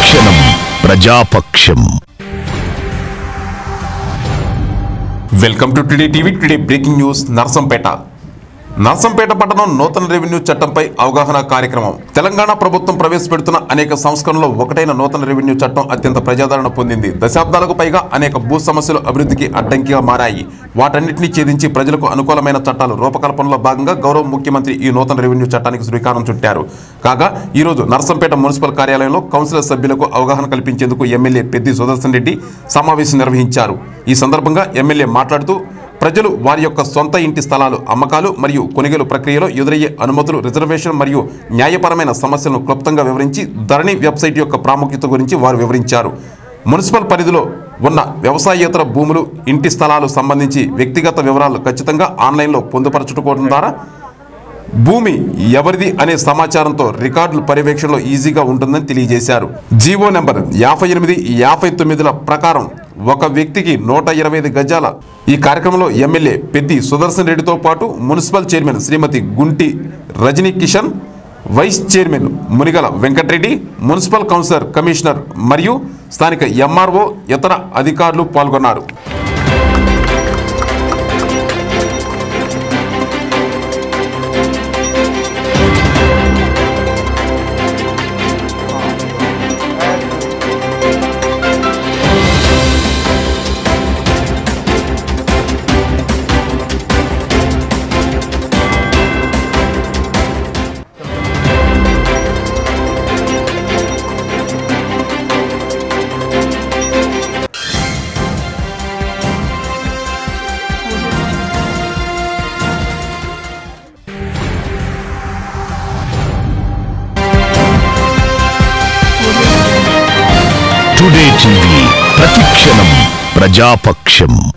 ప్రతిక్షణం ప్రజాపక్షం welcome to today TV today breaking news Narsampet Narsampet పట్టణం నూతన రెవెన్యూ చట్టంపై అవగాహన కార్యక్రమం తెలంగాణ ప్రభుత్వం ప్రవేశపెడుతున్న అనేక సంస్కరణలో ఒకటైన నూతన రెవెన్యూ చట్టం అత్యంత ప్రజాదరణ పొందింది దశాబ్దాలకు పైగా అనేక భూ సమస్యలు అభివృద్ధికి అడ్డంకిగా మారాయి వాటన్నిటిని ఛేదించి ప్రజలకు అనుకూలమైన చట్టాలు రూపకల్పనలో భాగంగా గౌరవ ముఖ్యమంత్రి ఈ నూతన రెవెన్యూ చట్టానికి శ్రీకారం చుట్టారు కాగా ఈ రోజు నర్సంపేట మున్సిపల్ కార్యాలయంలో కౌన్సిలర్ సభ్యులకు అవగాహన కల్పించేందుకు ఎమ్మెల్యే పెద్ది సుదర్శన్ రెడ్డి సమావేశం నిర్వహించారు ఈ సందర్భంగా ఎమ్మెల్యే మాట్లాడుతూ ప్రజలు వారి యొక్క సొంత ఇంటి స్థలాలు అమ్మకాలు మరియు కొనుగోలు ప్రక్రియలో ఎదురయ్యే అనుమతులు రిజర్వేషన్ మరియు న్యాయపరమైన సమస్యలను క్లుప్తంగా వివరించి ధరణి వెబ్సైట్ యొక్క ప్రాముఖ్యత గురించి వారు వివరించారు మున్సిపల్ పరిధిలో ఉన్న వ్యవసాయేతర భూములు ఇంటి స్థలాలు సంబంధించి వ్యక్తిగత వివరాలు ఖచ్చితంగా ఆన్లైన్లో పొందుపరచుకోవడం ద్వారా భూమి ఎవరిది అనే సమాచారంతో రికార్డుల పర్యవేక్షణలో ఈజీగా ఉంటుందని తెలియజేశారు జీవో నెంబర్ యాభై ఎనిమిది యాభై తొమ్మిదిల ప్రకారం ఒక వ్యక్తికి నూట ఇరవై ఐదు గజాల ఈ కార్యక్రమంలో ఎమ్మెల్యే పెద్ది సుదర్శన్ రెడ్డితో పాటు municipal chairman Shrimati Gunti Rajani Kishan vice chairman Munigala Venkatareddy municipal councillor commissioner మరియు స్థానిక ఎంఆర్ఓ ఇతర అధికారులు పాల్గొన్నారు టుడే టీవీ ప్రతిక్షణం ప్రజాపక్షం